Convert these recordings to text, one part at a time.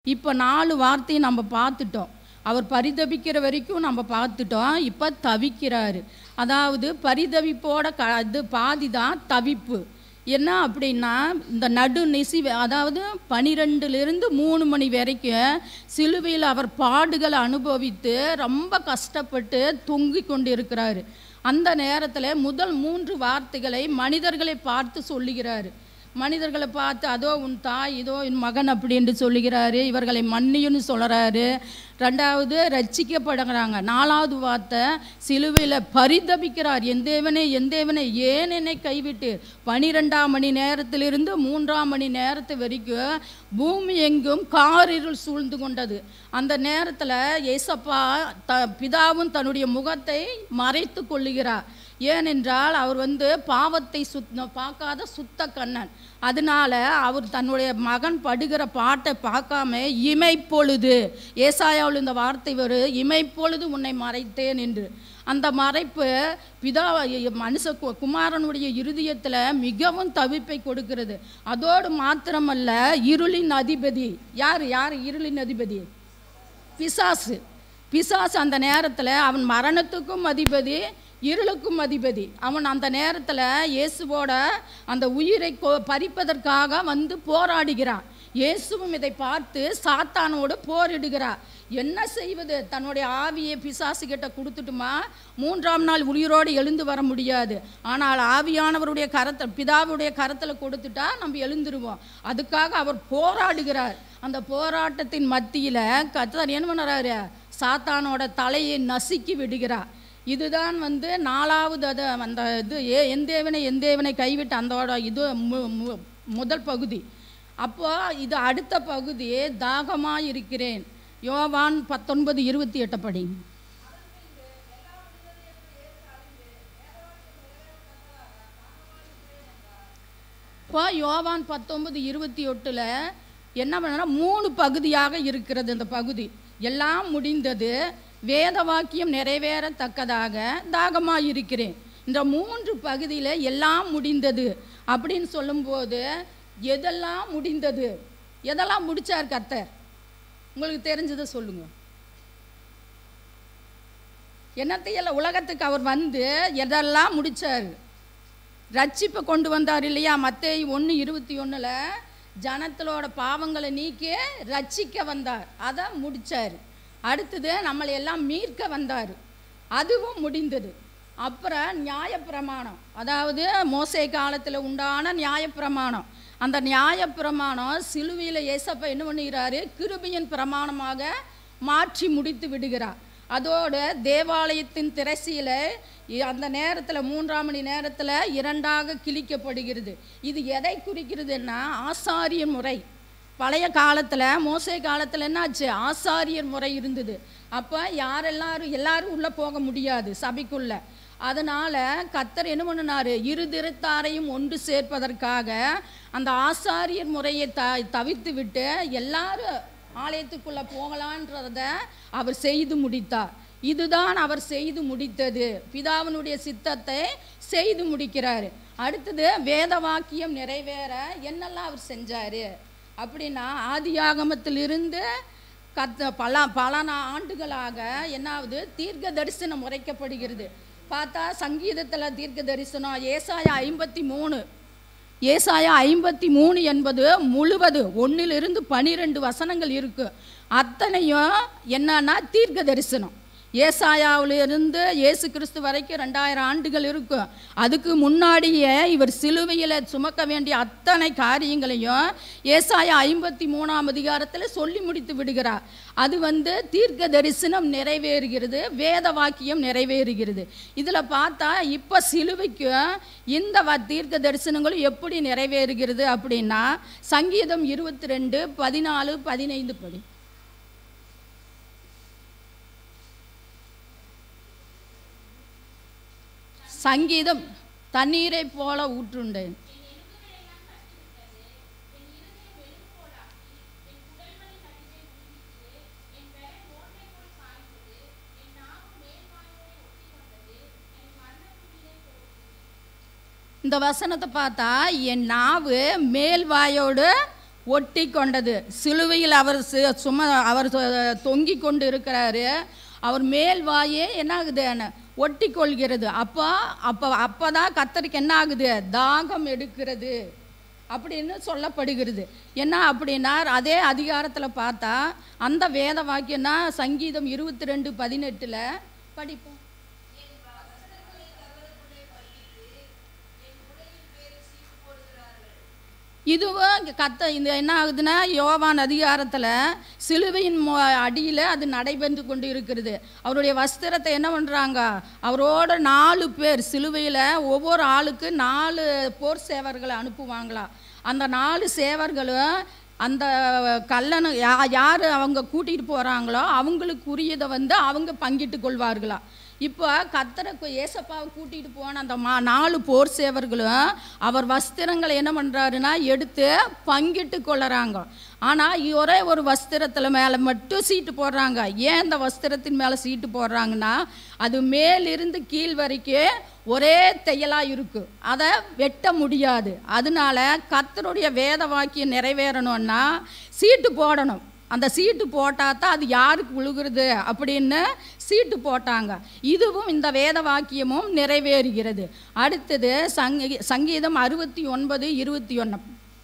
இப்போ நாலு வார்த்தையை நம்ம பார்த்துட்டோம் அவர் பரிதபிக்கிற வரைக்கும் நம்ம பார்த்துட்டோம் இப்போ தவிக்கிறாரு அதாவது பரிதவிப்போட க இது பாதி தான் தவிப்பு என்ன அப்படின்னா இந்த நடு நிசி அதாவது பனிரெண்டுலேருந்து மூணு மணி வரைக்கும் சிலுவையில் அவர் பாடுகளை அனுபவித்து ரொம்ப கஷ்டப்பட்டு தொங்கிக் கொண்டு இருக்கிறாரு அந்த நேரத்தில் முதல் மூன்று வார்த்தைகளை மனிதர்களை பார்த்து சொல்லுகிறாரு மனிதர்களை பார்த்து அதோ உன் தாய் இதோ என் மகன் அப்படின்னு சொல்லுகிறாரு இவர்களை மன்னியுன்னு சொல்கிறாரு ரெண்டாவது ரட்சிக்கப்படுகிறாங்க நாலாவது வார்த்தை சிலுவையில் பரிதபிக்கிறார் என் தேவனே என் தேவனே ஏன் என்னை கைவிட்டு பனிரெண்டாம் மணி நேரத்திலிருந்து மூன்றாம் மணி நேரத்து வரைக்கும் பூமி எங்கும் காரிருள் சூழ்ந்து கொண்டது அந்த நேரத்தில் ஏசப்பா த பிதாவும் தன்னுடைய முகத்தை மறைத்து கொள்ளுகிறார் ஏனென்றால் அவர் வந்து பாவத்தை சுத் பார்க்காத சுத்த கண்ணன் அதனால அவர் தன்னுடைய மகன் படுகிற பாட்டை பார்க்காம இமைப்பொழுது ஏசாயாவில் இந்த வார்த்தை வரும் இமைப்பொழுது உன்னை மறைத்தேன் என்று அந்த மறைப்பு பிதா மனுஷ கு- குமாரனுடைய இருதயத்தில் மிகவும் தவிப்பை கொடுக்கிறது அதோடு மாத்திரமல்ல இருளின் அதிபதி யார் யார் இருளின் அதிபதி பிசாசு பிசாசு அந்த நேரத்தில் அவன் மரணத்துக்கும் அதிபதி இருளுக்கும் அதிபதி அவன் அந்த நேரத்தில் இயேசுவோட அந்த உயிரை கொ- பறிப்பதற்காக வந்து போராடுகிறான் இயேசுவும் இதை பார்த்து சாத்தானோடு போரிடுகிறார் என்ன செய்வது தன்னுடைய ஆவியை பிசாசு கிட்ட கொடுத்துட்டுமா மூன்றாம் நாள் உயிரோடு எழுந்து வர முடியாது ஆனால் ஆவியானவருடைய கரத்தை பிதாவுடைய கரத்தில் கொடுத்துட்டா நம்ம எழுந்துருவோம் அதுக்காக அவர் போராடுகிறார் அந்த போராட்டத்தின் மத்தியில் கத்தர் என்ன பண்ணுறாரு சாத்தானோட தலையை நசுக்கி விடுகிறார் இதுதான் வந்து நாலாவது அது அந்த இது ஏ எந்தேவனை எந்தேவனை கைவிட்டு அந்தோட இது மு- மு- முதல் பகுதி அப்போ இது அடுத்த பகுதி தாகமாக இருக்கிறேன் யோவான் பத்தொன்பது இருபத்தி எட்டு படி இப்போ யோவான் பத்தொன்பது இருபத்தி எட்டில் என்ன பண்ணனா மூணு பகுதியாக இருக்கிறது இந்த பகுதி எல்லாம் முடிந்தது வேத வாக்கியம் நிறைவேறத்தக்கதாக தாகமாக இருக்கிறேன் இந்த மூன்று பகுதியில் எல்லாம் முடிந்தது அப்படின்னு சொல்லும்போது எதெல்லாம் முடிந்தது எதெல்லாம் முடிச்சார் கர்த்தர் உங்களுக்கு தெரிஞ்சதை சொல்லுங்க என்னத்தையெல்லாம் உலகத்துக்கு அவர் வந்து எதெல்லாம் முடிச்சார் ரட்சிப்பை கொண்டு வந்தார் இல்லையா மத்தேயு ஒன்று இருபத்தி ஒன்றில் ஜனங்களோட பாவங்களை நீக்கி ரட்சிக்க வந்தார் அதை முடிச்சார் அடுத்தது நம்மளை எல்லாம் மீட்க வந்தார் அதுவும் முடிந்தது அப்புறம் நியாயப்பிரமாணம் அதாவது மோசே காலத்தில் உண்டான நியாயப்பிரமாணம் அந்த நியாயப்பிரமாணம் சிலுவையில் ஏசப்பா என்ன பண்ணுகிறாரு கிருபையின் பிரமாணமாக மாற்றி முடித்து விடுகிறார் அதோடு தேவாலயத்தின் திரைசீல இ- அந்த நேரத்தில் மூன்றாம் மணி நேரத்தில் இரண்டாக கிழிக்கப்படுகிறது இது எதை குறிக்கிறதுன்னா ஆசாரியர் முறை பழைய காலத்தில் மோசே காலத்தில் என்னாச்சு ஆசாரியர் முறை இருந்தது அப்போ யாரெல்லாரும் எல்லாரும் உள்ளே போக முடியாது சபைக்குள்ள அதனால் கத்தர் என்ன பண்ணினாரு இரு திருத்தாரையும் ஒன்று சேர்ப்பதற்காக அந்த ஆசாரியர் முறையை த தவிர்த்து விட்டு எல்லாரும் ஆலயத்துக்குள்ளே போகலான்றத அவர் செய்து முடித்தார் இதுதான் அவர் செய்து முடித்தது பிதாவினுடைய சித்தத்தை செய்து முடிக்கிறாரு அடுத்தது வேத வாக்கியம் நிறைவேற என்னெல்லாம் அவர் செஞ்சாரு அப்படின்னா ஆதியாகமத்திலிருந்து கத்த பல பல நா- ஆண்டுகளாக என்னாவது தீர்க்க தரிசனம் உரைக்கப்படுகிறது பார்த்தா சங்கீதத்தில் தீர்க்க தரிசனம் ஏசாயா ஐம்பத்தி மூணு ஏசாயா ஐம்பத்தி மூணு என்பது முழுவது ஒன்றிலிருந்து பனிரெண்டு வசனங்கள் இருக்கு அத்தனையும் என்னன்னா தீர்க்க தரிசனம் ஏசாயாவிலிருந்து இயேசு கிறிஸ்து வரைக்கும் ரெண்டாயிரம் ஆண்டுகள் இருக்கும் அதுக்கு முன்னாடியே இவர் சிலுவையில் சுமக்க வேண்டிய அத்தனை காரியங்களையும் ஏசாயா ஐம்பத்தி மூணாம் அதிகாரத்தில் சொல்லி முடித்து விடுகிறார் அது வந்து தீர்க்க தரிசனம் நிறைவேறுகிறது வேத வாக்கியம் நிறைவேறுகிறது இதில் பார்த்தா இப்போ சிலுவைக்கும் இந்த வ- தீர்க்க தரிசனங்களும் எப்படி நிறைவேறுகிறது அப்படின்னா சங்கீதம் இருபத்தி ரெண்டு பதினாலு பதினைந்து படி சங்கீதம் தண்ணீரை போல ஊற்றுண்டேன் இந்த வசனத்தை பார்த்தா என் நாவு மேல் வாயோடு ஒட்டி கொண்டது சிலுவையில் அவர் சு- சும அவர் சு- தொங்கி கொண்டு இருக்கிறாரு அவர் மேல் வாயே என்ன ஆகுது ஒட்டி கொள்கிறது அப்போ அப்போ அப்போ தான் கத்தருக்கு என்ன ஆகுது தாகம் எடுக்கிறது அப்படின்னு சொல்லப்படுகிறது என்ன அப்படின்னா அதே அதிகாரத்தில் பார்த்தா அந்த வேத வாக்கியம்னா சங்கீதம் இருபத்தி ரெண்டு பதினெட்டில் படிப்போம் இதுவும் இங்க கத்த இந்த என்ன ஆகுதுன்னா யோவான் அதிகாரத்தில் சிலுவையின் அடியில் அது நடைபெற்று கொண்டு இருக்கிறது அவருடைய வஸ்திரத்தை என்ன பண்ணுறாங்க அவரோட நாலு பேர் சிலுவையில் ஒவ்வொரு ஆளுக்கு நாலு போர் சேவர்களை அனுப்புவாங்களாம் அந்த நாலு சேவர்களும் அந்த கல்லணை யா யார் அவங்க கூட்டிகிட்டு போகிறாங்களோ அவங்களுக்குரியதை வந்து அவங்க பங்கிட்டு கொள்வார்களா இப்போ கத்தரை ஏசப்பாவை கூட்டிகிட்டு போன அந்த மா நாலு போர் சேவர்களும் அவர் வஸ்திரங்களை என்ன பண்ணுறாருன்னா எடுத்து பங்கிட்டு கொள்ளுறாங்க ஆனால் ஒரே ஒரு வஸ்திரத்தில் மேலே மட்டும் சீட்டு போடுறாங்க ஏன் இந்த வஸ்திரத்தின் மேலே சீட்டு போடுறாங்கன்னா அது மேலிருந்து கீழ் வரைக்கும் ஒரே தையலாக இருக்கு அதை வெட்ட முடியாது அதனால கத்தருடைய வேத வாக்கியம் நிறைவேறணும்னா சீட்டு போடணும் அந்த சீட்டு போட்டால் தான் அது யாருக்கு விழுகிறது அப்படின்னு சீட்டு போட்டாங்க இதுவும் இந்த வேத வாக்கியமும் நிறைவேறுகிறது அடுத்தது சங்கி சங்கீதம் அறுபத்தி ஒன்பது இருபத்தி ஒன்று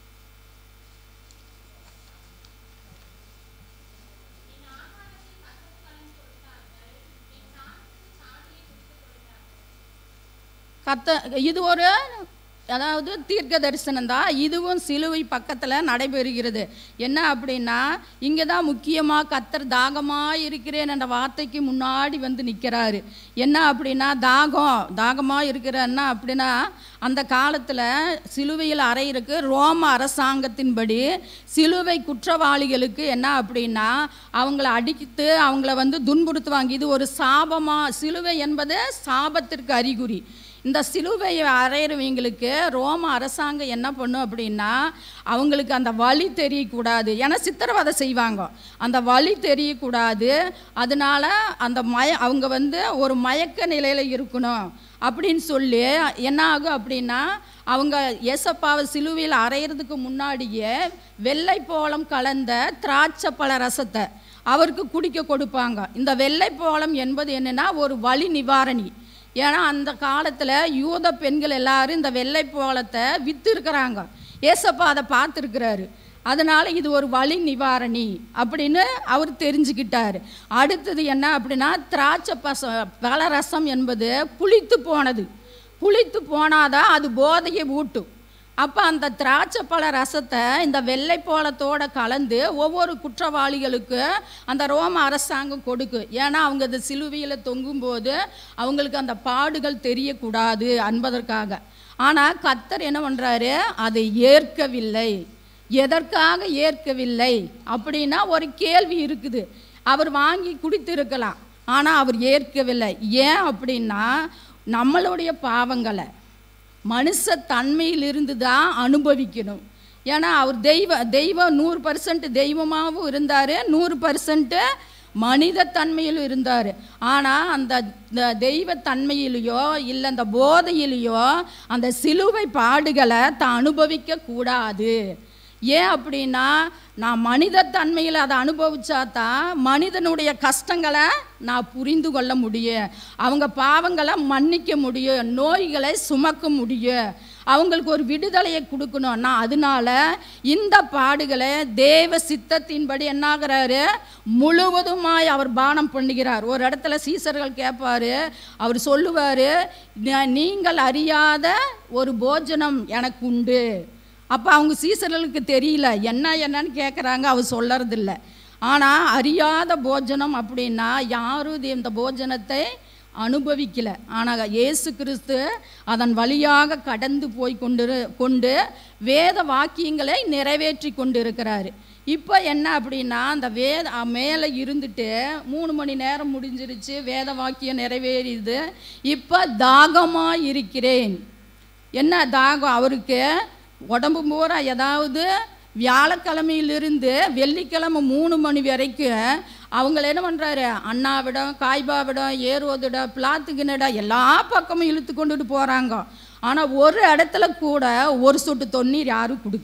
கத்த இது ஒரு அதாவது தீர்க்க தரிசனம் தான் இதுவும் சிலுவை பக்கத்தில் நடைபெறுகிறது என்ன அப்படின்னா இங்கே தான் முக்கியமாக கத்தர் தாகமாக இருக்கிறேன் என்ற வார்த்தைக்கு முன்னாடி வந்து நிற்கிறாரு என்ன அப்படின்னா தாகம் தாகமாக இருக்கிறன்னா அப்படின்னா அந்த காலத்தில் சிலுவையில் அறையிருக்கு ரோம அரசாங்கத்தின்படி சிலுவை குற்றவாளிகளுக்கு என்ன அப்படின்னா அவங்கள அடித்து அவங்கள வந்து துன்புறுத்துவாங்க இது ஒரு சாபமாக சிலுவை என்பது சாபத்திற்கு அறிகுறி இந்த சிலுவை அறையிறவங்களுக்கு ரோம அரசாங்கம் என்ன பண்ணும் அப்படின்னா அவங்களுக்கு அந்த வலி தெரியக்கூடாது ஏன்னா சித்திரவதை செய்வாங்க அந்த வலி தெரியக்கூடாது அதனால அந்த மய அவங்க வந்து ஒரு மயக்க நிலையில் இருக்கணும் அப்படின்னு சொல்லி என்ன ஆகும் அப்படின்னா அவங்க ஏசப்பாவை சிலுவையில் அரையிறதுக்கு முன்னாடியே வெள்ளை போலம் கலந்த திராட்சை பழ ரசத்தை அவருக்கு குடிக்க கொடுப்பாங்க இந்த வெள்ளை போலம் என்பது என்னன்னா ஒரு வலி நிவாரணி ஏன்னா அந்த காலத்தில் யூத பெண்கள் எல்லாரும் இந்த வெள்ளை போலத்தை விற்று இருக்கிறாங்க ஏசப்பா அதை பார்த்துருக்கிறாரு அதனால இது ஒரு வலி நிவாரணி அப்படின்னு அவர் தெரிஞ்சுக்கிட்டாரு அடுத்தது என்ன அப்படின்னா திராட்சை பச பலரசம் என்பது புளித்து போனது புளித்து போனாதான் அது போதையை ஊட்டும் அப்போ அந்த திராட்சை பழ ரசத்தை இந்த வெள்ளை போலத்தோட கலந்து ஒவ்வொரு குற்றவாளிகளுக்கு அந்த ரோம அரசாங்கம் கொடுக்கும் ஏன்னா அவங்க இந்த சிலுவையில் தொங்கும்போது அவங்களுக்கு அந்த பாடுகள் தெரியக்கூடாது என்பதற்காக ஆனால் கத்தர் என்ன பண்ணுறாரு அதை ஏற்கவில்லை எதற்காக ஏற்கவில்லை அப்படின்னா ஒரு கேள்வி இருக்குது அவர் வாங்கி குடித்திருக்கலாம் ஆனால் அவர் ஏற்கவில்லை ஏன் அப்படின்னா நம்மளுடைய பாவங்களை மனுஷ தன்மையிலிருந்து தான் அனுபவிக்கணும் ஏன்னா அவர் தெய்வ தெய்வம் நூறு பர்சன்ட் தெய்வமாகவும் இருந்தார் நூறு பர்சன்ட்டு மனித தன்மையிலும் இருந்தார் ஆனால் அந்த இந்த தெய்வ தன்மையிலையோ இல்லை அந்த போதையிலையோ அந்த சிலுவை பாடுகளை தான் அனுபவிக்க கூடாது ஏன் அப்படின்னா நான் மனித தன்மையில் அதை அனுபவிச்சா தான் மனிதனுடைய கஷ்டங்களை நான் புரிந்து கொள்ள முடியும் அவங்க பாவங்களை மன்னிக்க முடியும் நோய்களை சுமக்க முடியும் அவங்களுக்கு ஒரு விடுதலையை கொடுக்கணும் நான் அதனால இந்த பாடுகளை தேவ சித்தத்தின்படி என்னாகிறாரு முழுவதுமாய் அவர் பானம் பண்ணுகிறார் ஒரு இடத்துல சீசர்கள் கேட்பாரு அவர் சொல்லுவார் நீங்கள் அறியாத ஒரு போஜனம் எனக்கு உண்டு அப்போ அவங்க சீசர்களுக்கு தெரியல என்ன என்னன்னு கேட்குறாங்க அவர் சொல்லறதில்ல ஆனால் அறியாத போஜனம் அப்படின்னா யாரும் இது இந்த போஜனத்தை அனுபவிக்கல ஆனால் இயேசு கிறிஸ்து அதன் வழியாக கடந்து போய் கொண்டு கொண்டு வேத வாக்கியங்களை நிறைவேற்றி கொண்டு இருக்கிறாரு இப்போ என்ன அப்படின்னா அந்த வேத மேலே இருந்துட்டு மூணு மணி நேரம் முடிஞ்சிருச்சு வேத வாக்கியம் நிறைவேறிது இப்போ தாகமாக இருக்கிறேன் என்ன தாகம் அவருக்கு உடம்பு பூரா ஏதாவது வியாழக்கிழமையிலிருந்து வெள்ளிக்கிழமை மூணு மணி வரைக்கும் அவங்கள என்ன பண்ணுறாரு அண்ணாவிடம் காய்பாவிடம் ஏரோதிடம் பிளாத்துக்கினிடம் எல்லா பக்கமும் இழுத்து கொண்டுட்டு போகிறாங்க ஆனால் ஒரு இடத்துல கூட ஒரு சொட்டு தண்ணீர் யாரும் கொடுக்கல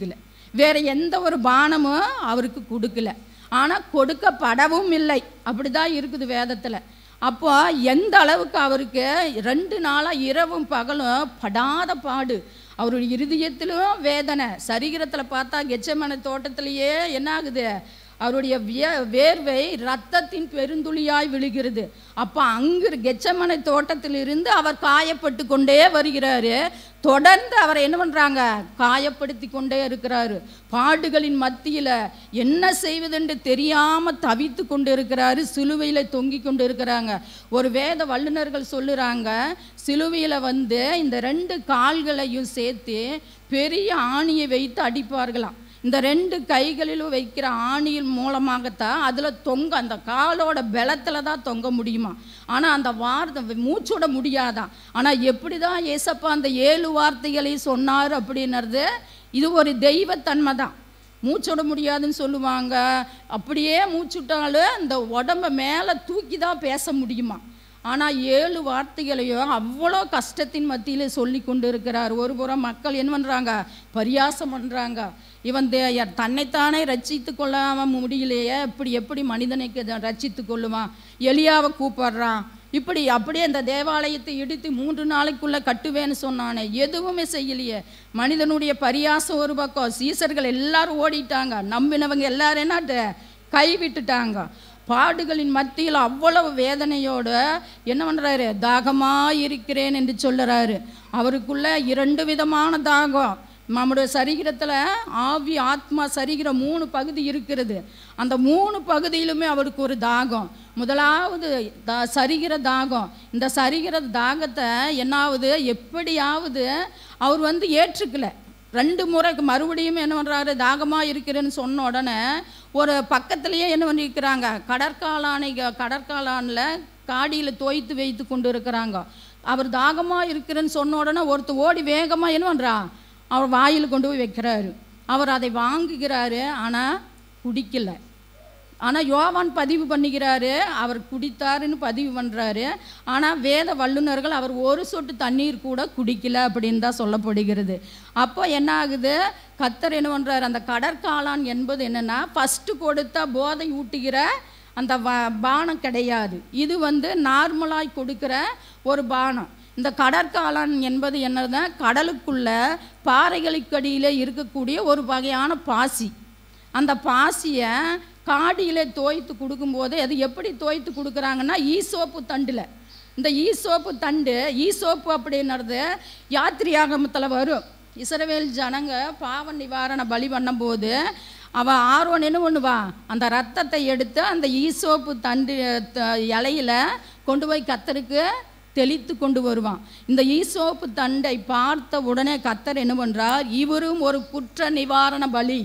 வேற எந்த ஒரு பானமும் அவருக்கு கொடுக்கல ஆனால் கொடுக்கப்படவும் இல்லை அப்படிதான் இருக்குது வேதத்தில் அப்போ எந்த அளவுக்கு அவருக்கு ரெண்டு நாளாக இரவும் பகலும் படாத பாடு அவருடைய இருதயத்திலும் வேதனை சரீரத்தில் பார்த்தா கெச்சமன தோட்டத்திலேயே என்ன ஆகுது அவருடைய விய வேர்வை ரத்தத்தின் பெருந்துளியாய் விழுகிறது அப்போ அங்கு கெச்சமனை தோட்டத்திலிருந்து அவர் காயப்பட்டு கொண்டே வருகிறாரு தொடர்ந்து அவரை என்ன பண்ணுறாங்க காயப்படுத்தி கொண்டே இருக்கிறாரு பாடுகளின் மத்தியில் என்ன செய்வதென்று தெரியாமல் தவித்து கொண்டு இருக்கிறாரு சிலுவையில் தொங்கி கொண்டு இருக்கிறாங்க ஒரு வேத வல்லுநர்கள் சொல்லுறாங்க சிலுவையில் வந்து இந்த ரெண்டு கால்களையும் சேர்த்து பெரிய ஆணியை வைத்து அடிப்பார்களாம் இந்த ரெண்டு கைகளிலும் வைக்கிற ஆணியின் மூலமாகத்தான் அதில் தொங்க அந்த காலோட பலத்தில் தான் தொங்க முடியுமா ஆனால் அந்த வார்த்தை மூச்சோட முடியாதான் ஆனால் எப்படி தான் ஏசப்பா அந்த ஏழு வார்த்தைகளை சொன்னார் அப்படின்றது இது ஒரு தெய்வத்தன்மை தான் மூச்சோட முடியாதுன்னு சொல்லுவாங்க அப்படியே மூச்சுட்டாலும் இந்த உடம்ப மேலே தூக்கி தான் பேச முடியுமா ஆனால் ஏழு வார்த்தைகளையும் அவ்வளோ கஷ்டத்தின் மத்தியில் சொல்லி கொண்டு இருக்கிறார் ஒரு புறம் மக்கள் என்ன பண்ணுறாங்க பரியாசம் பண்ணுறாங்க இவன் தே தன்னைத்தானே ரட்சித்து கொள்ளாமல் முடியலையே இப்படி எப்படி மனிதனை க- ரட்சித்து கொள்ளுவான் எலியாவை கூப்பிடுறான் இப்படி அப்படியே இந்த தேவாலயத்தை இடித்து மூன்று நாளைக்குள்ளே கட்டுவேன்னு சொன்னானே எதுவுமே செய்யலையே மனிதனுடைய பரியாசம் ஒரு பக்கம் சீசர்கள் எல்லாரும் ஓடிட்டாங்க நம்பினவங்க எல்லாரும் என்னாட்டு கைவிட்டுட்டாங்க பாடுகளின் மத்தியில் அவ்வளவு வேதனையோடு என்ன பண்ணுறாரு தாகமாக இருக்கிறேன் என்று சொல்லுறாரு அவருக்குள்ள இரண்டு விதமான தாகம் நம்முடைய சரீரத்தில் ஆவி ஆத்மா சரீரம் மூணு பகுதி இருக்கிறது அந்த மூணு பகுதியிலுமே அவருக்கு ஒரு தாகம் முதலாவது த சரிகிற தாகம் இந்த சரிகிற தாகத்தை என்னாவது எப்படியாவது அவர் வந்து ஏற்றுக்கல ரெண்டு முறைக்கு மறுபடியும் என்ன பண்ணுறாரு தாகமாக இருக்கிறேன்னு சொன்ன உடனே ஒரு பக்கத்துலேயே என்ன பண்ணியிருக்கிறாங்க கடற்காலானை கடற்காலானில் காடியில் தோய்த்து வைத்து கொண்டு இருக்கிறாங்க அவர் தாகமாக இருக்கிறேன்னு சொன்ன உடனே ஒருத்தர் ஓடி வேகமாக என்ன பண்ணுறா அவர் வாயில் கொண்டு போய் வைக்கிறாரு அவர் அதை வாங்குகிறாரு ஆனால் குடிக்கல ஆனால் யோவான் பதிவு பண்ணிக்கிறாரு அவர் குடித்தாருன்னு பதிவு பண்ணுறாரு ஆனால் வேத வல்லுநர்கள் அவர் ஒரு சொட்டு தண்ணீர் கூட குடிக்கல அப்படின்னு தான் சொல்லப்படுகிறது அப்போ என்ன ஆகுது கத்தர் என்ன பண்ணுறாரு அந்த கடற்காளான் என்பது என்னென்னா ஃபஸ்ட்டு கொடுத்தா போதை ஊட்டுகிற அந்த வ பானம் கிடையாது இது வந்து நார்மலாய் கொடுக்குற ஒரு பானம் இந்த கடற்காளான் என்பது என்னதுன்னா கடலுக்குள்ள பாறைகளுக்கடியில் இருக்கக்கூடிய ஒரு வகையான பாசி அந்த பாசியை காடியில் தோய்த்து கொடுக்கும்போது அது எப்படி தோய்த்து கொடுக்குறாங்கன்னா ஈசோப்பு தண்டில் இந்த ஈசோப்பு தண்டு ஈசோப்பு அப்படின்றது யாத்திரியாகமத்தில் வரும் இஸ்ரவேல் ஜனங்க பாவ நிவாரண பலி பண்ணும்போது அவன் ஆர்வன் என்ன பண்ணுவா அந்த ரத்தத்தை எடுத்து அந்த ஈசோப்பு தண்டு த- இலையில கொண்டு போய் கத்தருக்கு தெளித்து கொண்டு வருவான் இந்த ஈசோப்பு தண்டை பார்த்த உடனே கத்தர் என்ன பண்ணுறார் இவரும் ஒரு குற்ற நிவாரண பலி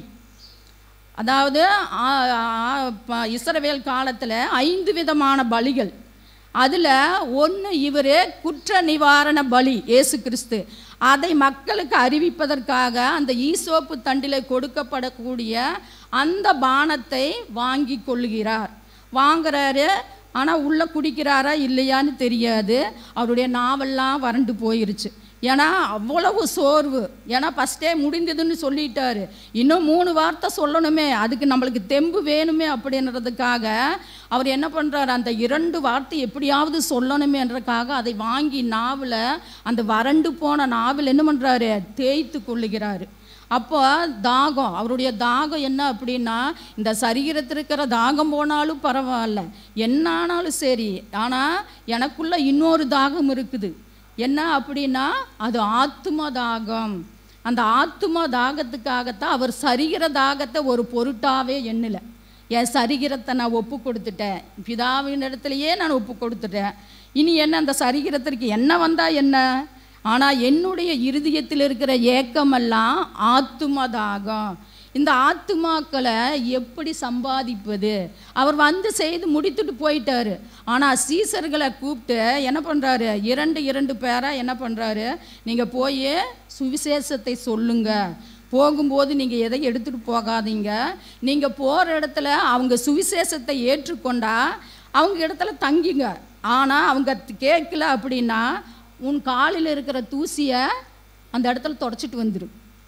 அதாவது ஆ- ஆ- ப- இஸ்ரவேல் காலத்தில் ஐந்து விதமான பலிகள் அதில் ஒன்று இவர் குற்ற நிவாரண பலி இயேசு கிறிஸ்து அதை மக்களுக்கு அறிவிப்பதற்காக அந்த ஈசோப்பு தண்டில் கொடுக்கப்படக்கூடிய அந்த பானத்தை வாங்கி கொள்ளுகிறார் வாங்குறாரு ஆனால் உள்ளே குடிக்கிறாரா இல்லையான்னு தெரியாது அவருடைய நாவெல்லாம் வறண்டு போயிருச்சு ஏன்னா அவ்வளவு சோர்வு ஏன்னா ஃபஸ்ட்டே முடிந்ததுன்னு சொல்லிட்டாரு இன்னும் மூணு வார்த்தை சொல்லணுமே அதுக்கு நம்மளுக்கு தெம்பு வேணுமே அப்படின்றதுக்காக அவர் என்ன பண்ணுறாரு அந்த இரண்டு வார்த்தை எப்படியாவது சொல்லணுமேன்றதுக்காக அதை வாங்கி நாவில் அந்த வறண்டு போன நாவில் என்ன பண்ணுறாரு தேய்த்து கொள்ளுகிறாரு அப்போ தாகம் அவருடைய தாகம் என்ன அப்படின்னா இந்த சரீரத்தில் இருக்கிற தாகம் போனாலும் பரவாயில்ல என்ன ஆனாலும் சரி ஆனால் எனக்குள்ள இன்னொரு தாகம் இருக்குது என்ன அப்படின்னா அது ஆத்தும தாகம் அந்த ஆத்தும தாகத்துக்காகத்தான் அவர் சரீர தாகத்தை ஒரு பொருட்டாவே எண்ணல என் சரீரத்தை நான் ஒப்பு கொடுத்துட்டேன் பிதாவின் இடத்துலையே நான் ஒப்பு கொடுத்துட்டேன் இனி என்ன அந்த சரீரத்திற்கு என்ன வந்தா என்ன ஆனால் என்னுடைய இருதயத்தில் இருக்கிற ஏக்கமெல்லாம் ஆத்தும தாகம் இந்த ஆத்துமாக்களை எப்படி சம்பாதிப்பது அவர் வந்து செய்து முடித்துட்டு போயிட்டாரு ஆனால் சீசர்களை கூப்பிட்டு என்ன பண்ணுறாரு இரண்டு இரண்டு பேராக என்ன பண்ணுறாரு நீங்கள் போய் சுவிசேஷத்தை சொல்லுங்க போகும்போது நீங்கள் எதை எடுத்துகிட்டு போகாதீங்க நீங்கள் போகிற இடத்துல அவங்க சுவிசேஷத்தை ஏற்றுக்கொண்டா அவங்க இடத்துல தங்கிங்க ஆனால் அவங்க கேட்கல அப்படின்னா உன் காலில் இருக்கிற தூசியை அந்த இடத்துல தொடச்சிட்டு வந்துடும்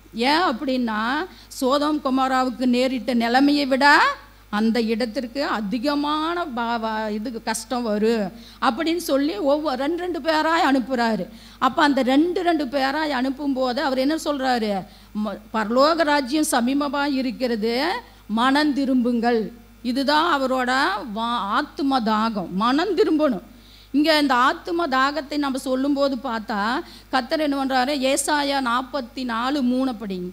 ஏன் அப்படின்னா சோதம் குமாராவுக்கு நேரிட்ட நிலைமையை விட அந்த இடத்திற்கு அதிகமான பா- வா- இது கஷ்டம் வரும் அப்படின்னு சொல்லி ஒவ்வொரு ரெண்டு ரெண்டு பேராய் அனுப்புகிறாரு அப்போ அந்த ரெண்டு ரெண்டு பேராய் அனுப்பும்போது அவர் என்ன சொல்கிறாரு பரலோக ராஜ்யம் சமீபமாக இருக்கிறது மனம் திரும்புங்கள் இதுதான் அவரோட வா ஆத்தும தாகம் மனம் திரும்பணும் இங்கே இந்த ஆத்தும தாகத்தை நம்ம சொல்லும்போது பார்த்தா கத்தர் என்ன பண்ணுறாரு ஏசாயா நாற்பத்தி நாலு மூணு படிங்க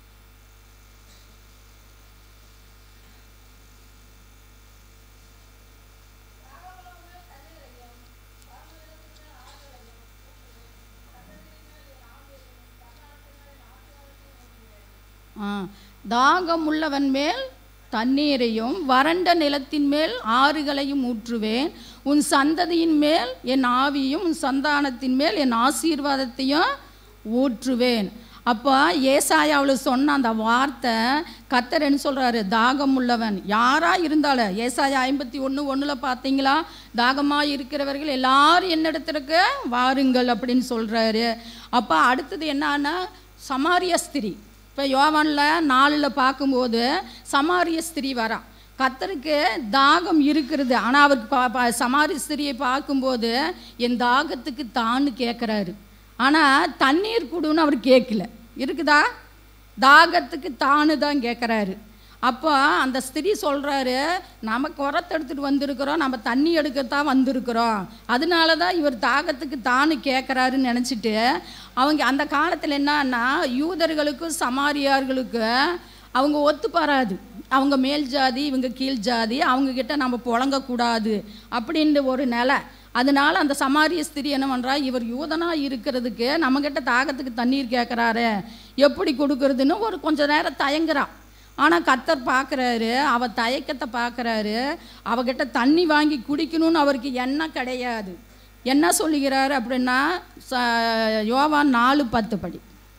ஆ, தாகம் உள்ளவன் மேல் தண்ணீரையும் வறண்ட நிலத்தின் மேல் ஆறுகளையும் ஊற்றுவேன் உன் சந்ததியின் மேல் என் ஆவியும் உன் சந்தானத்தின் மேல் என் ஆசீர்வாதத்தையும் ஊற்றுவேன் அப்போ ஏசாயாவில் சொன்ன அந்த வார்த்தை கத்தர் என்ன சொல்கிறாரு தாகம் உள்ளவன் யாராக இருந்தாலும் ஏசாயா ஐம்பத்தி ஒன்று ஒன்றில் பார்த்தீங்களா தாகமாக இருக்கிறவர்கள் எல்லாரும் என்னிடத்திற்கு வாருங்கள் அப்படின்னு சொல்கிறாரு அப்போ அடுத்தது என்னன்னா சமாரிய ஸ்திரீ இப்போ யோவானில் நாலில் பார்க்கும்போது சமாரிய ஸ்திரீ வரான் கத்தருக்கு தாகம் இருக்கிறது ஆனால் அவருக்கு பா பா சமாரிய ஸ்திரியை பார்க்கும்போது என் தாகத்துக்கு தான்னு கேட்குறாரு ஆனால் தண்ணீர் குடுன்னு அவர் கேட்கல இருக்குதா தாகத்துக்கு தானு தான் கேட்குறாரு அப்போ அந்த ஸ்திரீ சொல்கிறாரு நம்ம குரத்தெடுத்துட்டு வந்திருக்கிறோம் நம்ம தண்ணி எடுக்கத்தான் வந்திருக்கிறோம் அதனால தான் இவர் தாகத்துக்கு தானு கேட்குறாருன்னு நினச்சிட்டு அவங்க அந்த காலத்தில் என்னன்னா யூதர்களுக்கும் சமாரியார்களுக்கும் அவங்க ஒத்து பாராது அவங்க மேல் ஜாதி இவங்க கீழ் ஜாதி அவங்க கிட்ட நம்ம புழங்கக்கூடாது அப்படின்ற ஒரு நிலை அதனால அந்த சமாரிய ஸ்திரீ என்ன பண்ணுறா இவர் யூதனா இருக்கிறதுக்கு நம்மக்கிட்ட தாகத்துக்கு தண்ணீர் கேட்குறாரு எப்படி கொடுக்கறதுன்னு ஒரு கொஞ்ச நேரம் தயங்குறா ஆனால் கத்தர் பார்க்குறாரு அவ தயக்கத்தை பார்க்குறாரு அவகிட்ட தண்ணி வாங்கி குடிக்கணும்னு அவருக்கு எண்ணம் கிடையாது என்ன சொல்லுகிறாரு அப்படின்னா ச யோவான் நாலு பத்து படி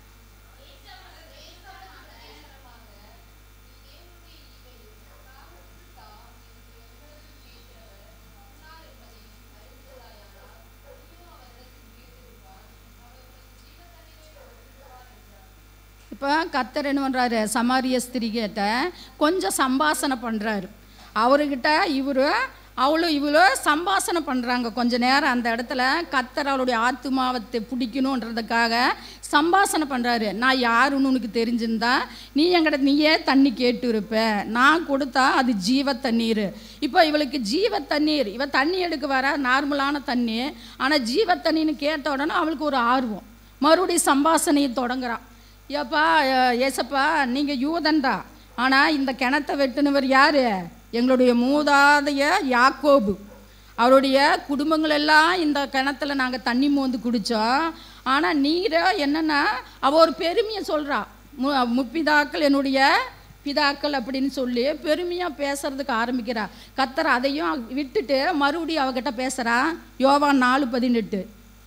இப்போ கத்தர் என்ன பண்ணுறாரு சமாரிய ஸ்திரிகிட்ட கொஞ்சம் சம்பாசனை பண்ணுறாரு அவர்கிட்ட இவர் அவளும் இவளும் சம்பாசனை பண்ணுறாங்க கொஞ்ச நேரம் அந்த இடத்துல கத்தர் அவளுடைய ஆத்துமாவத்தை பிடிக்கணுன்றதுக்காக சம்பாசனை பண்ணுறாரு நான் யாருன்னு உனக்கு தெரிஞ்சிருந்தா நீ என்கிட்ட நீயே தண்ணி கேட்டு இருப்ப நான் கொடுத்தா அது ஜீவ தண்ணீர் இப்போ இவளுக்கு ஜீவ தண்ணீர் இவ தண்ணி எடுக்க வர நார்மலான தண்ணி ஆனால் ஜீவ தண்ணின்னு கேட்ட உடனே அவளுக்கு ஒரு ஆர்வம் மறுபடியும் சம்பாசனையை தொடங்குறான் ஏப்பா அஹ், ஏசப்பா நீங்கள் யூதன்டா ஆனால் இந்த கிணத்தை வெட்டினவர் யார் எங்களுடைய மூதாதைய யாக்கோபு அவருடைய குடும்பங்கள் எல்லாம் இந்த கிணத்துல நாங்கள் தண்ணி மோந்து குடித்தோம் ஆனால் நீரை என்னென்னா அவள் ஒரு பெருமையை சொல்கிறா மு முப்பிதாக்கள் என்னுடைய பிதாக்கள் அப்படின்னு சொல்லி பெருமையாக பேசுறதுக்கு ஆரம்பிக்கிறா கத்தர் அதையும் விட்டுட்டு மறுபடியும் அவகிட்ட பேசுகிறா யோவான் நாலு பதினெட்டு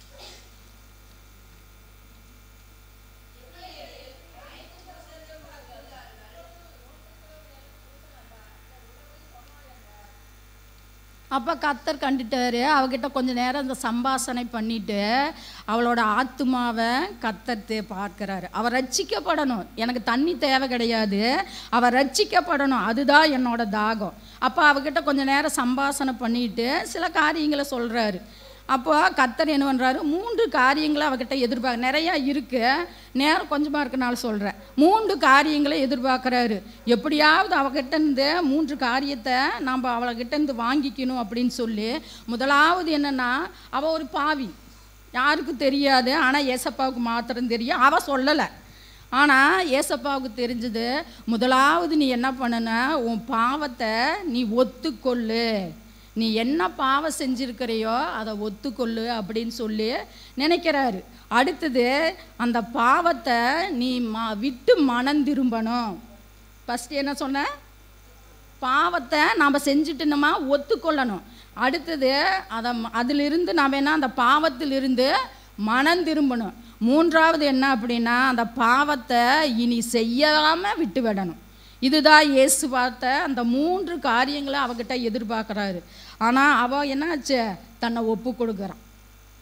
அப்போ கத்தர் கண்டுட்டாரு அவகிட்ட கொஞ்ச நேரம் இந்த சம்பாஷணை பண்ணிட்டு அவளோட ஆத்துமாவை கத்தர் பார்க்குறாரு அவள் ரட்சிக்கப்படணும் எனக்கு தண்ணி தேவை கிடையாது அவள் ரட்சிக்கப்படணும் அதுதான் என்னோட தாகம் அப்போ அவகிட்ட கொஞ்ச நேரம் சம்பாஷணை பண்ணிட்டு சில காரியங்களை சொல்கிறாரு அப்போ கத்தர் என்ன பண்ணுறாரு மூன்று காரியங்களை அவகிட்ட எதிர்பார்க்க நிறையா இருக்கு நேரம் கொஞ்சமாக இருக்கனால சொல்கிறேன் மூன்று காரியங்களை எதிர்பார்க்குறாரு எப்படியாவது அவகிட்ட இருந்து மூன்று காரியத்தை நம்ம அவளகிட்ட இருந்து வாங்கிக்கணும் அப்படின்னு சொல்லி முதலாவது என்னன்னா அவள் ஒரு பாவி யாருக்கும் தெரியாது ஆனால் ஏசப்பாவுக்கு மாத்திரம் தெரியும் அவள் சொல்லலை ஆனால் ஏசப்பாவுக்கு தெரிஞ்சது முதலாவது நீ என்ன பண்ணுன உன் பாவத்தை நீ ஒத்துக்கொள்ளு நீ என்ன பாவம் செஞ்சிருக்கிறையோ அதை ஒத்துக்கொள்ளு அப்படின்னு சொல்லி நினைக்கிறாரு அடுத்தது அந்த பாவத்தை நீ ம விட்டு மனம் திரும்பணும் ஃபஸ்ட்டு என்ன சொன்ன பாவத்தை நாம் செஞ்சுட்டுனோமா ஒத்துக்கொள்ளணும் அடுத்தது அதை ம- அதிலிருந்து நாம் என்ன அந்த பாவத்திலிருந்து மனம் திரும்பணும் மூன்றாவது என்ன அப்படின்னா அந்த பாவத்தை இனி செய்யாமல் விட்டு விடணும் இதுதான் இயேசு பார்த்த அந்த மூன்று காரியங்களை அவகிட்ட எதிர்பார்க்குறாரு ஆனால் அவள் என்னாச்சு தன்னை ஒப்பு கொடுக்குறான்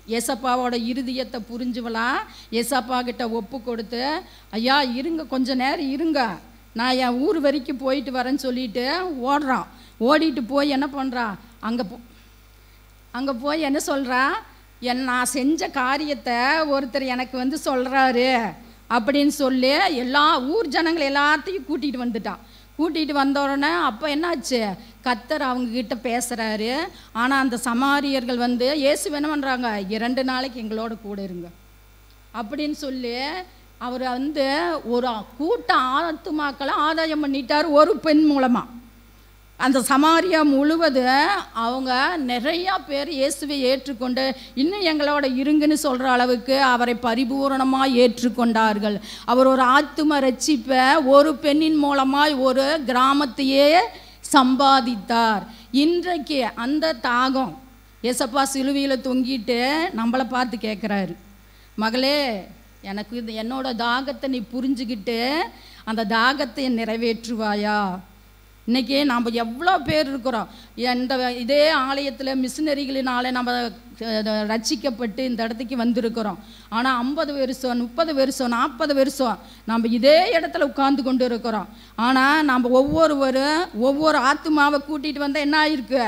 ஏசப்பாவோட இருதயத்தை புரிஞ்சுவலாம் ஏசப்பா கிட்ட ஒப்பு கொடுத்து ஐயா இருங்க கொஞ்ச நேரம் இருங்க நான் என் ஊர் வரைக்கும் போயிட்டு வரேன்னு சொல்லிட்டு ஓடுறான் ஓடிட்டு போய் என்ன பண்ணுறான் அங்கே போ அங்கே போய் என்ன சொல்கிறா என் நான் செஞ்ச காரியத்தை ஒருத்தர் எனக்கு வந்து சொல்கிறாரு அப்படின்னு சொல்லி எல்லா ஊர் ஜனங்கள் எல்லாத்தையும் கூட்டிகிட்டு வந்துட்டான் கூட்டிகிட்டு வந்த உடனே அப்போ என்னாச்சு கத்தர் அவங்க கிட்ட பேசுகிறாரு ஆனால் அந்த சமாரியர்கள் வந்து இயேசு என்ன பண்ணுறாங்க இரண்டு நாளைக்கு எங்களோட கூட இருங்க அப்படின்னு சொல்லி அவர் வந்து ஒரு கூட்ட ஆத்துமாக்களை ஆதாயம் பண்ணிட்டார் ஒரு பெண் மூலமாக அந்த சமாரியா முழுவதும் அவங்க நிறையா பேர் இயேசுவை ஏற்றுக்கொண்டு இன்னும் எங்களோட இருங்கன்னு சொல்கிற அளவுக்கு அவரை பரிபூரணமாக ஏற்றுக்கொண்டார்கள் அவர் ஒரு ஆத்தும ரட்சிப்பை ஒரு பெண்ணின் மூலமாய் ஒரு கிராமத்தையே சம்பாதித்தார் இன்றைக்கு அந்த தாகம் ஏசப்பா சிலுவையில் தொங்கிட்டு நம்மளை பார்த்து கேட்குறாரு மகளே எனக்கு இது என்னோட தாகத்தை நீ புரிஞ்சுக்கிட்டு அந்த தாகத்தை நிறைவேற்றுவாயா இன்னைக்கு நாம் எவ்வளோ பேர் இருக்கிறோம் இந்த இதே ஆலயத்தில் மிஷினரிகளினால நம்ம அஹ், ரட்சிக்கப்பட்டு இந்த இடத்துக்கு வந்திருக்கிறோம் ஆனால் ஐம்பது வருஷம் முப்பது வருஷம் நாற்பது வருஷம் நம்ம இதே இடத்துல உட்கார்ந்து கொண்டு இருக்கிறோம் ஆனால் நம்ம ஒவ்வொருவரும் ஒவ்வொரு ஆத்துமாவை கூட்டிகிட்டு வந்தால் என்ன ஆயிருக்கு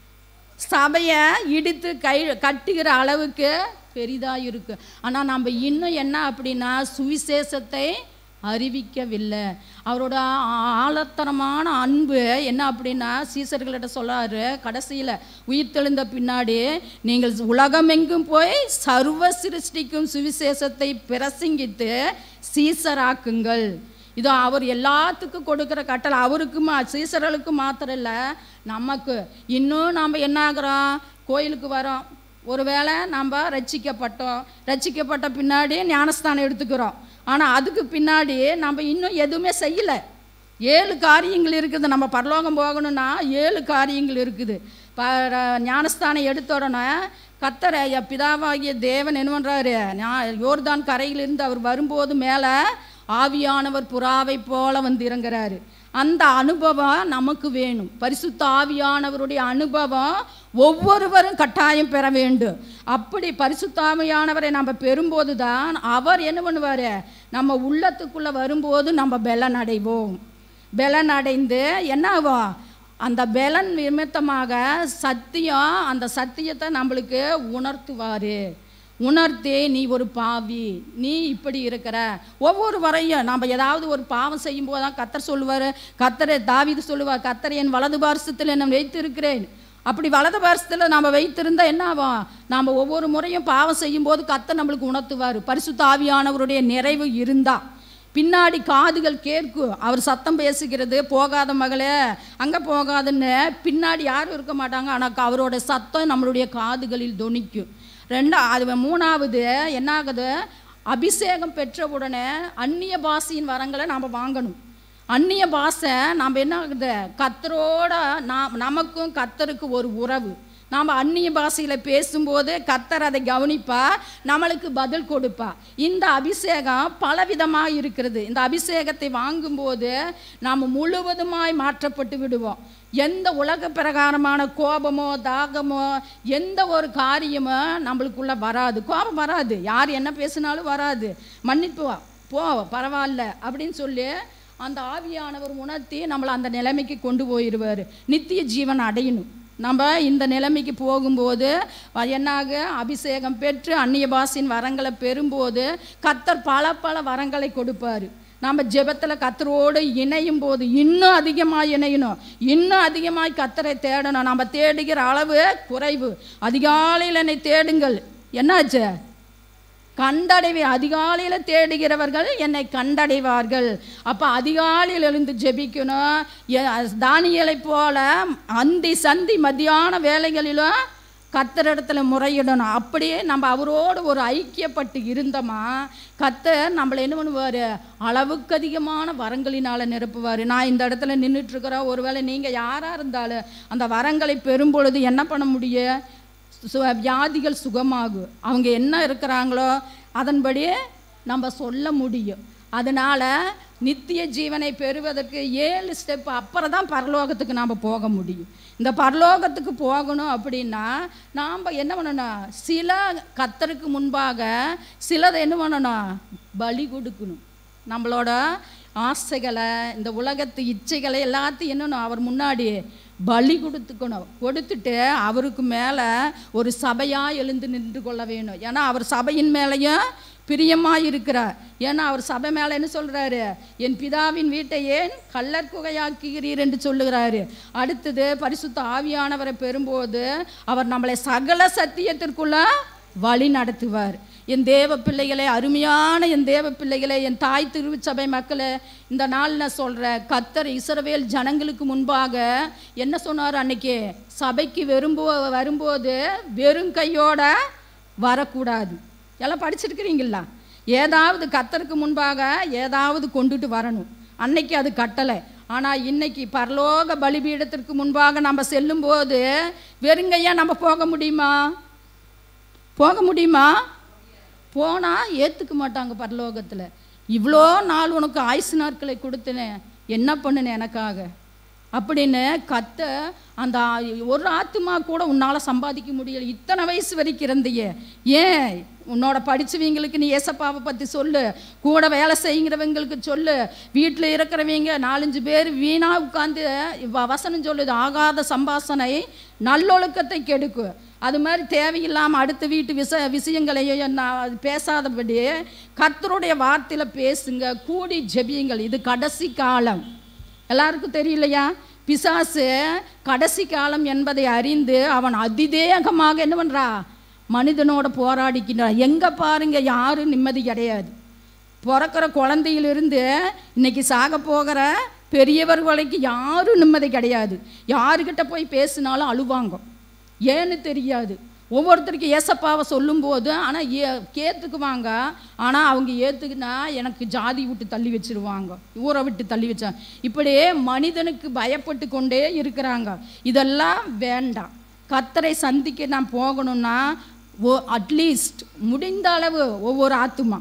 சபையை இடித்து கை கட்டுகிற அளவுக்கு பெரிதாக இருக்கு ஆனால் நம்ம இன்னும் என்ன அப்படின்னா சுவிசேஷத்தை அறிவிக்கவில்லை அவரோட ஆ- ஆழத்தனமான அன்பு என்ன அப்படின்னா சீசர்களிட்ட சொல்லாரு கடைசியில் உயிர்த்தெழுந்த பின்னாடி நீங்கள் உலகமெங்கும் போய் சர்வ சிருஷ்டிக்கும் சுவிசேஷத்தை பிரசங்கித்து சீசராக்குங்கள் இதோ அவர் எல்லாத்துக்கும் கொடுக்குற கட்டளை அவருக்குமா சீசர்களுக்கு மாத்திரம் இல்லை நமக்கு இன்னும் நம்ம என்ன ஆகுறோம் கோயிலுக்கு வரோம் ஒருவேளை நம்ம ரட்சிக்கப்பட்டோம் ரட்சிக்கப்பட்ட பின்னாடி ஞானஸ்தானம் எடுத்துக்கிறோம் ஆனால் அதுக்கு பின்னாடி நம்ம இன்னும் எதுவுமே செய்யலை ஏழு காரியங்கள் இருக்குது நம்ம பரலோகம் போகணும்னா ஏழு காரியங்கள் இருக்குது ப ஞானஸ்தானம் எடுத்த உடனே கத்தரை என் பிதாவாகிய தேவன் என்ன பண்ணுறாரு யோர்தான் கரையிலிருந்து அவர் வரும்போது மேலே ஆவியானவர் புறாவை போல வந்து இறங்குறாரு அந்த அனுபவம் நமக்கு வேணும் பரிசுத்த ஆவியானவருடைய அனுபவம் ஒவ்வொருவரும் கட்டாயம் பெற வேண்டும் அப்படி பரிசுத்த ஆவியானவரை நம்ம பெறும்போது தான் அவர் என்ன பண்ணுவார் நம்ம உள்ளத்துக்குள்ளே வரும்போது நம்ம பலன் அடைவோம் பலன் அடைந்து என்ன ஆகும் அந்த பலன் நிமித்தமாக சத்தியம் அந்த சத்தியத்தை நம்மளுக்கு உணர்த்துவார் உணர்த்தி நீ ஒரு பாவி நீ இப்படி இருக்கிற ஒவ்வொரு வரையும் நம்ம ஏதாவது ஒரு பாவம் செய்யும் போது தான் கத்தர் சொல்லுவார் கத்தரை தாவீது சொல்லுவார் கத்தரை என் வலது பாரசத்தில் என்ன வைத்திருக்கிறேன் அப்படி வலது பாரசத்தில் நாம் வைத்திருந்தா என்ன ஆகும் நாம் ஒவ்வொரு முறையும் பாவம் செய்யும்போது கத்தர் நம்மளுக்கு உணர்த்துவார் பரிசுத்த ஆவியானவருடைய நிறைவு இருந்தா பின்னாடி காதுகள் கேட்கும் அவர் சத்தம் பேசுகிறது போகாத மகளே அங்கே போகாதுன்னு பின்னாடி யாரும் இருக்க மாட்டாங்க ஆனால் அவரோட சத்தம் நம்மளுடைய காதுகளில் தொனிக்கும் ரெண்டா அது மூணாவது என்ன ஆகுது அபிஷேகம் பெற்ற உடனே அந்நிய பாஷையின் வரங்களை நாம் வாங்கணும் அந்நிய பாஷை நாம் என்ன ஆகுது கத்தரோட நாம் நமக்கும் கத்தருக்கு ஒரு உறவு நாம் அந்நிய பாஷையில் பேசும்போது கத்தர் அதை கவனிப்பா நம்மளுக்கு பதில் கொடுப்பா இந்த அபிஷேகம் பலவிதமாக இருக்கிறது இந்த அபிஷேகத்தை வாங்கும்போது நாம் முழுவதுமாய் மாற்றப்பட்டு விடுவோம் எந்த உலக பிரகாரமான கோபமோ தாகமோ எந்த ஒரு காரியமோ நம்மளுக்குள்ள வராது கோபம் வராது யார் என்ன பேசினாலும் வராது மன்னிப்பு போ பரவாயில்ல அப்படின்னு சொல்லி அந்த ஆவியானவர் உணர்த்தி நம்மளை அந்த நிலைமைக்கு கொண்டு போயிடுவார் நித்திய ஜீவன் அடையணும் நம்ம இந்த நிலைமைக்கு போகும்போது வ- என்னாக அபிஷேகம் பெற்று அந்நிய பாஷையின் வரங்களை பெறும்போது கத்தர் பல பல வரங்களை கொடுப்பாரு நம்ம ஜெபத்தில் கத்தரோடு இணையும் போது இன்னும் அதிகமாக இணையணும் இன்னும் அதிகமாக கத்தரை தேடணும் நம்ம தேடுகிற அளவு குறைவு அதிகாலையில் என்னை தேடுங்கள் என்னாச்சு கண்டடைவே அதிகாலையில் தேடுகிறவர்கள் என்னை கண்டடைவார்கள் அப்போ அதிகாலையில் எழுந்து ஜெபிக்கணும் எ- தானியேலை போல அந்தி சந்தி மத்தியான வேலைகளிலும் கத்தரிடத்துல முறையிடணும் அப்படியே நம்ம அவரோடு ஒரு ஐக்கியப்பட்டு இருந்தோமா கத்தர் நம்மளை என்ன பண்ணுவார் அளவுக்கு அதிகமான வரங்களினால் நிரப்புவார் நான் இந்த இடத்துல நின்றுட்டு இருக்கிறேன் ஒருவேளை நீங்கள் யாராக இருந்தாலும் அந்த வரங்களை பெறும் பொழுது என்ன பண்ண முடியும் சு வியாதிகள் சுகமாகும் அவங்க என்ன இருக்கிறாங்களோ அதன்படி நம்ம சொல்ல முடியும் அதனால் நித்திய ஜீவனை பெறுவதற்கு ஏழு ஸ்டெப் அப்புறம் தான் பரலோகத்துக்கு நாம் போக முடியும் இந்த பரலோகத்துக்கு போகணும் அப்படின்னா நாம் என்ன பண்ணணும் சில கத்தருக்கு முன்பாக சிலதை என்ன பண்ணணும் பலி கொடுக்கணும் நம்மளோட ஆசைகளை இந்த உலகத்து இச்சைகளை எல்லாத்தையும் என்னணும் அவர் முன்னாடி பலி கொடுத்துக்கணும் கொடுத்துட்டு அவருக்கு மேலே ஒரு சபையாக எழுந்து நின்று கொள்ள வேணும் ஏன்னா அவர் சபையின் மேலேயும் பிரியமாக இருக்கிறார் ஏன்னா அவர் சபை மேலே என்ன சொல்கிறாரு என் பிதாவின் வீட்டை ஏன் கள்ளர் குகையாக்குகிறீர் என்று சொல்லுகிறாரு அடுத்தது பரிசுத்த ஆவியானவரை பெறும்போது அவர் நம்மளை சகல சத்தியத்திற்குள்ள வழி நடத்துவார் என் தேவ பிள்ளைகளே அருமையான என் தேவ பிள்ளைகளே என் தாய் திருச்சபை மக்களே இந்த நாள் நான் சொல்கிறேன் கத்தர் இஸ்ரவேல் ஜனங்களுக்கு முன்பாக என்ன சொன்னார் அன்னைக்கு சபைக்கு வெறும்போ வரும்போது வெறும் கையோட வரக்கூடாது எல்லாம் படிச்சிருக்கிறீங்களா ஏதாவது கத்தருக்கு முன்பாக ஏதாவது கொண்டுட்டு வரணும் அன்னைக்கு அது கட்டளை ஆனால் இன்னைக்கு பரலோக பலிபீடத்திற்கு முன்பாக நம்ம செல்லும்போது வெறுங்கையா நம்ம போக முடியுமா போக முடியுமா போனால் ஏற்றுக்க மாட்டாங்க பரலோகத்தில் இவ்வளோ நாள் உனக்கு ஆயுசு நாட்களை கொடுத்தனேன் என்ன பண்ணுனேன் எனக்காக அப்படின்னு கத்த அந்த ஆ- ஒரு ஆத்துமா கூட உன்னால் சம்பாதிக்க முடியல இத்தனை வயசு வரைக்கும் இருந்தையே ஏன் உன்னோட படிச்சவங்களுக்கு நீ ஏசப்பாவை பற்றி சொல்லு கூட வேலை செய்கிறவங்களுக்கு சொல்லு வீட்டில் இருக்கிறவங்க நாலஞ்சு பேர் வீணாக உட்காந்து வசனம் சொல்லுது ஆகாத சம்பாசனை நல்லொழுக்கத்தை கெடுக்கும் அது மாதிரி தேவையில்லாமல் அடுத்த வீட்டு விஷ விஷயங்களையும் நான் பேசாதபடி கர்த்தருடைய வார்த்தையில் பேசுங்க கூடி ஜெபியுங்கள் இது கடைசி காலம் எல்லாருக்கும் தெரியலையா பிசாசு கடைசி காலம் என்பதை அறிந்து அவன் அதிதேகமாக என்ன பண்ணுறா மனிதனோட போராடிக்கின்றான் எங்கே பாருங்க யாரும் நிம்மதி கிடையாது பிறக்கிற குழந்தையிலிருந்து இன்னைக்கு சாக போகிற பெரியவர் வரைக்கும் யாரும் நிம்மதி கிடையாது யாருக்கிட்ட போய் பேசினாலும் அழுவாங்க ஏன்னு தெரியாது ஒவ்வொருத்தருக்கு ஏசப்பாவை சொல்லும்போது ஆனால் ஏ கேத்துக்குவாங்க ஆனால் அவங்க ஏற்றுக்குனா எனக்கு ஜாதி விட்டு தள்ளி வச்சிருவாங்க ஊரை விட்டு தள்ளி வச்சா இப்படியே மனிதனுக்கு பயப்பட்டு கொண்டே இருக்கிறாங்க இதெல்லாம் வேண்டாம் கத்தரை சந்திக்க நான் போகணும்னா ஓ அட்லீஸ்ட் முடிந்த அளவு ஒவ்வொரு ஆத்துமா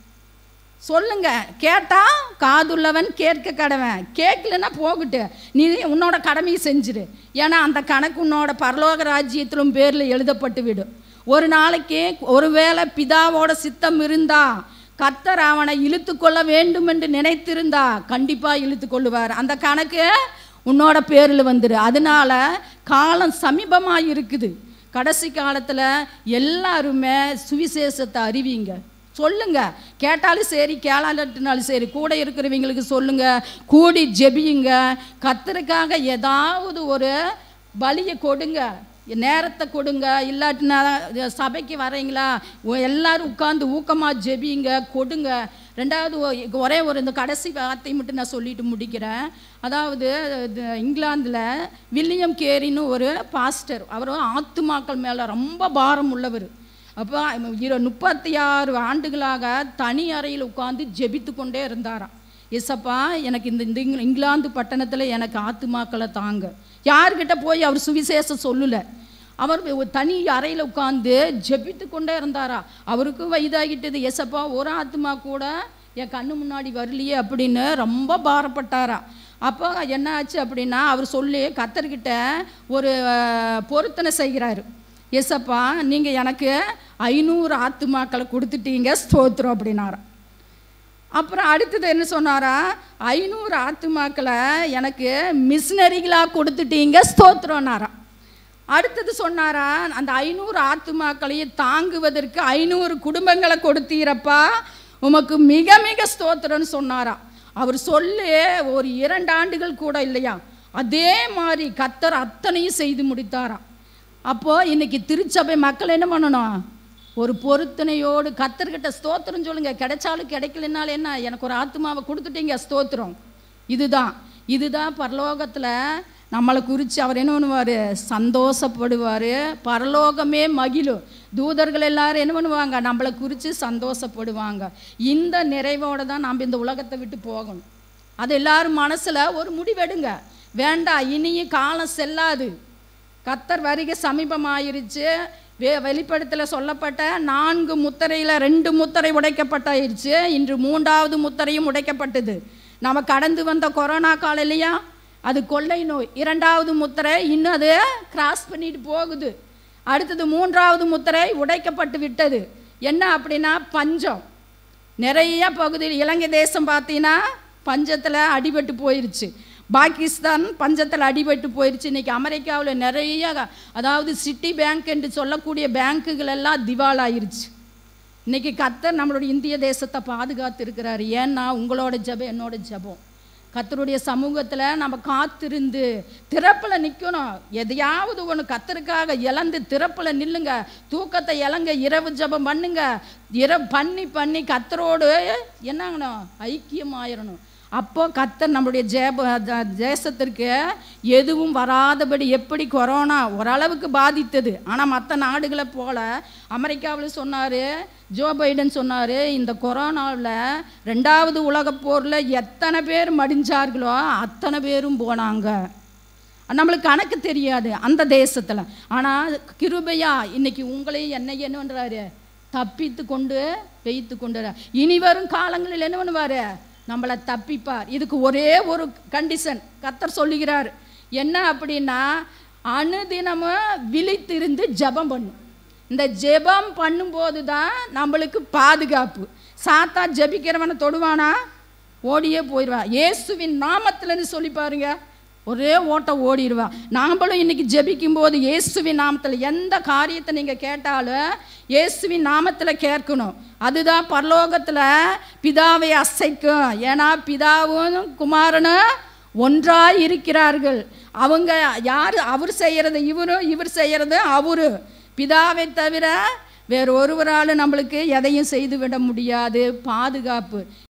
சொல்லுங்க கேட்டா காதுள்ளவன் கேட்க கடவன் கேட்கலன்னா போகட்டு நீ உன்னோட கடமையை செஞ்சிரு ஏன்னா அந்த கணக்கு உன்னோட பரலோக ராஜ்யத்திலும் பேரில் எழுதப்பட்டு விடும் ஒரு நாளைக்கு ஒருவேளை பிதாவோட சித்தம் இருந்தா கத்தர் அவனை இழுத்து கொள்ள வேண்டும் என்று நினைத்திருந்தா கண்டிப்பாக இழுத்து கொள்ளுவார் அந்த கணக்கு உன்னோட பேரில் வந்துடு அதனால காலம் சமீபமாக இருக்குது கடைசி காலத்தில் எல்லாருமே சுவிசேஷத்தை அறிவிங்க சொல்லுங்க கேட்டாலும் சரி கேளாலட்டினாலும் சரி கூட இருக்கிறவங்களுக்கு சொல்லுங்க கூடி ஜெபியுங்க கத்தருக்காக ஏதாவது ஒரு பலியை கொடுங்க நேரத்தை கொடுங்க இல்லாட்டினா சபைக்கு வரீங்களா ஒ- எல்லாரும் உட்காந்து ஊக்கமாக ஜெபியுங்க கொடுங்க ரெண்டாவது ஒ- ஒரே ஒரு இந்த கடைசி வார்த்தை மட்டும் நான் சொல்லிட்டு முடிக்கிறேன் அதாவது இது இங்கிலாந்தில் வில்லியம் கேரின்னு ஒரு பாஸ்டர் அவர் ஆத்துமாக்கள் மேலே ரொம்ப பாரம் உள்ளவர் அப்போ இரு முப்பத்தி ஆறு ஆண்டுகளாக தனி அறையில் உட்கார்ந்து ஜெபித்து கொண்டே இருந்தாராம் எசப்பா எனக்கு இந்த இந்த இங்க- இங்கிலாந்து பட்டணத்தில் எனக்கு ஆத்துமாக்களை தாங்க யார்கிட்ட போய் அவர் சுவிசேஷம் சொல்லல அவர் ஒரு தனி அறையில் உட்கார்ந்து ஜெபித்து கொண்டே இருந்தாரா அவருக்கும் வயதாகிட்டது எசப்பா ஒரு ஆத்துமா கூட என் கண்ணு முன்னாடி வரலையே அப்படின்னு ரொம்ப பாரப்பட்டாரா அப்போ என்ன ஆச்சு அப்படின்னா அவர் சொல்லி கத்தர்கிட்ட ஒரு அஹ், பொருத்தனை செய்கிறாரு எசப்பா நீங்கள் எனக்கு ஐநூறு ஆத்துமாக்களை கொடுத்துட்டீங்க ஸ்தோத்திரம் அப்படின்னாராம் அப்புறம் அடுத்தது என்ன சொன்னாரா ஐநூறு ஆத்துமாக்களை எனக்கு மிஷினரிகளாக கொடுத்துட்டீங்க ஸ்தோத்திரம்னாராம் அடுத்தது சொன்னாரா அந்த ஐநூறு ஆத்துமாக்களையும் தாங்குவதற்கு ஐநூறு குடும்பங்களை கொடுத்தீரப்பா உமக்கு மிக மிக ஸ்தோத்திரம்னு சொன்னாராம் அவர் சொல்லி ஒரு இரண்டு ஆண்டுகள் கூட இல்லையா அதே மாதிரி கத்தர் அத்தனையும் செய்து முடித்தாராம் அப்போ இன்னைக்கு திருச்சபை மக்கள் என்ன பண்ணணும் ஒரு பொருத்தனையோடு கத்தர்கிட்ட ஸ்தோத்திரம் சொல்லுங்க கிடைச்சாலும் கிடைக்கலனாலும் என்ன எனக்கு ஒரு ஆத்மாவை கொடுத்துட்டீங்க ஸ்தோத்திரம் இதுதான் இதுதான் பரலோகத்தில் நம்மளை குறித்து அவர் என்ன பண்ணுவார் சந்தோஷப்படுவார் பரலோகமே மகிழும் தூதர்கள் எல்லாரும் என்ன பண்ணுவாங்க நம்மளை குறித்து சந்தோஷப்படுவாங்க இந்த நிறைவோடு தான் நம்ம இந்த உலகத்தை விட்டு போகணும் அது எல்லாரும் மனசில் ஒரு முடிவெடுங்க வேண்டாம் இனியும் காலம் செல்லாது கத்தர் வருகை சமீபமாயிருச்சு வே வெளிப்படத்தில் சொல்லப்பட்ட நான்கு முத்திரையில் ரெண்டு முத்திரை உடைக்கப்பட்டாயிருச்சு இன்று மூன்றாவது முத்திரையும் உடைக்கப்பட்டது நம்ம கடந்து வந்த கொரோனா காலம் இல்லையா அது கொள்ளை நோய் இரண்டாவது முத்திரை இன்னும் அது கிராஸ் பண்ணிட்டு போகுது அடுத்தது மூன்றாவது முத்திரை உடைக்கப்பட்டு விட்டது என்ன அப்படின்னா பஞ்சம் நிறைய பகுதியில் இலங்கை தேசம் பார்த்தீங்கன்னா பஞ்சத்தில் அடிபட்டு போயிருச்சு பாகிஸ்தான் பஞ்சத்தில் அடிபட்டு போயிருச்சு இன்றைக்கி அமெரிக்காவில் நிறைய அதாவது சிட்டி பேங்க் என்று சொல்லக்கூடிய பேங்க்குகள் எல்லாம் திவாலாயிருச்சு இன்றைக்கி கத்தர் நம்மளுடைய இந்திய தேசத்தை பாதுகாத்து இருக்கிறாரு ஏன்னா உங்களோட ஜெபம் என்னோட ஜெபம் கத்தருடைய சமூகத்தில் நம்ம காத்திருந்து திறப்பில் நிற்கணும் எதையாவது ஒன்று கத்தருக்காக இழந்து திறப்பில் நில்லுங்க தூக்கத்தை இழங்க இரவு ஜெபம் பண்ணுங்க இரவு பண்ணி பண்ணி கத்தரோடு என்னங்கணும் ஐக்கியமாயிரணும் அப்போ கத்தர் நம்மளுடைய ஜேப ஜ- தேசத்திற்கு எதுவும் வராதபடி எப்படி கொரோனா ஓரளவுக்கு பாதித்தது ஆனால் மற்ற நாடுகளை போல அமெரிக்காவில் சொன்னார் ஜோ பைடன் சொன்னார் இந்த கொரோனாவில் ரெண்டாவது உலகப் போரில் எத்தனை பேர் மடிஞ்சார்களோ அத்தனை பேரும் போனாங்க நம்மளுக்கு கணக்கு தெரியாது அந்த தேசத்தில் ஆனால் கிருபையா இன்னைக்கு உங்களையும் என்ன என்னன்றாரு தப்பித்து கொண்டு வைத்து கொண்டு இனி வரும் காலங்களில் என்ன பண்ணுவார் நம்மளை தப்பிப்பார் இதுக்கு ஒரே ஒரு கண்டிஷன் கத்தர் சொல்லுகிறார் என்ன அப்படின்னா அனுதினமும் விழித்திருந்து ஜெபம் பண்ணும் இந்த ஜெபம் பண்ணும்போது தான் நம்மளுக்கு பாதுகாப்பு சாத்தா ஜெபிக்கிறவனை தொடுவானா ஓடியே போயிடுவான் இயேசுவின் நாமத்தில்னு சொல்லி பாருங்க ஒரே ஓட்டம் ஓடிடுவா நாமளும் இன்னைக்கு ஜெபிக்கும் போது இயேசுவின் நாமத்தில் எந்த காரியத்தை நீங்கள் கேட்டாலும் இயேசுவின் நாமத்தில் கேட்கணும் அதுதான் பரலோகத்தில் பிதாவை அசைக்கும் ஏன்னா பிதாவும் குமாரனும் ஒன்றாய் இருக்கிறார்கள் அவங்க யார் அவர் செய்கிறது இவரும் இவர் செய்கிறது அவரு பிதாவை தவிர வேறு ஒருவரால் நம்மளுக்கு எதையும் செய்து விட முடியாது பாதுகாப்பு